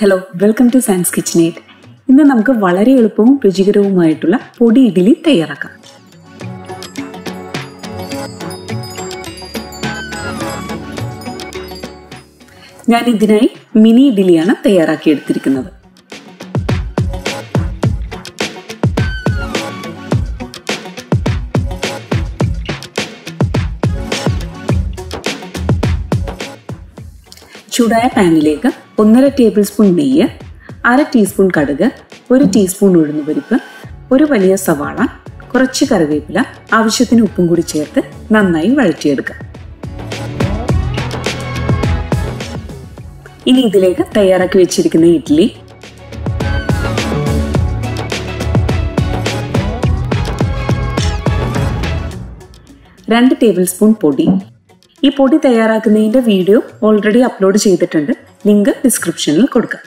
hello welcome to science kitchenette ഇന്ന് നമുക്ക് വളരെ എളുപ്പവും രുചികരവുമായിട്ടുള്ള പൊടി ഇഡ്ഡലി തയ്യാറാക്കാം ഞാൻ ഇതിനായി മിനി ഇഡ്ഡലിയാണ് തയ്യാറാക്കി എടുത്തിരിക്കുന്നത് ചൂടായ പാനിലേക്ക് ഒന്നര ടേബിൾ സ്പൂൺ നെയ്യ് അര ടീസ്പൂൺ കടുക് ഒരു ടീസ്പൂൺ ഉഴുന്നുപരിപ്പ് ഒരു വലിയ സവാള കുറച്ച് കറിവേപ്പില ആവശ്യത്തിന് ഉപ്പും കൂടി ചേർത്ത് നന്നായി വഴറ്റിയെടുക്കുക ഇനി ഇതിലേക്ക് തയ്യാറാക്കി വെച്ചിരിക്കുന്ന ഇഡ്ഡലി രണ്ട് ടേബിൾ സ്പൂൺ പൊടി ഈ പൊടി തയ്യാറാക്കുന്നതിന്റെ വീഡിയോ ഓൾറെഡി അപ്ലോഡ് ചെയ്തിട്ടുണ്ട് ലിങ്ക് ഡിസ്ക്രിപ്ഷനിൽ കൊടുക്കാം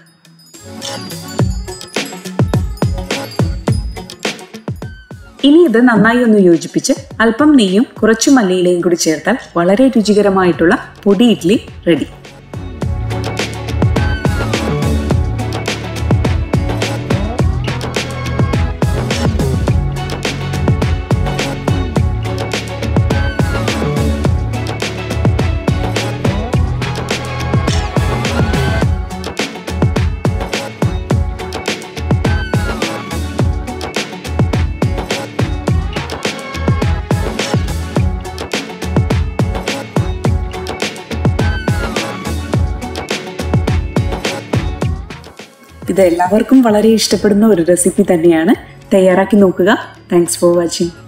ഇനി ഇത് നന്നായി ഒന്ന് യോജിപ്പിച്ച് അല്പം നെയ്യും കുറച്ച് മല്ലിയിലയും കൂടി ചേർത്താൽ വളരെ രുചികരമായിട്ടുള്ള പൊടി ഇഡ്ഡലി റെഡി ഇത് എല്ലാവർക്കും വളരെ ഇഷ്ടപ്പെടുന്ന ഒരു റെസിപ്പി തന്നെയാണ് തയ്യാറാക്കി നോക്കുക താങ്ക്സ് ഫോർ വാച്ചിങ്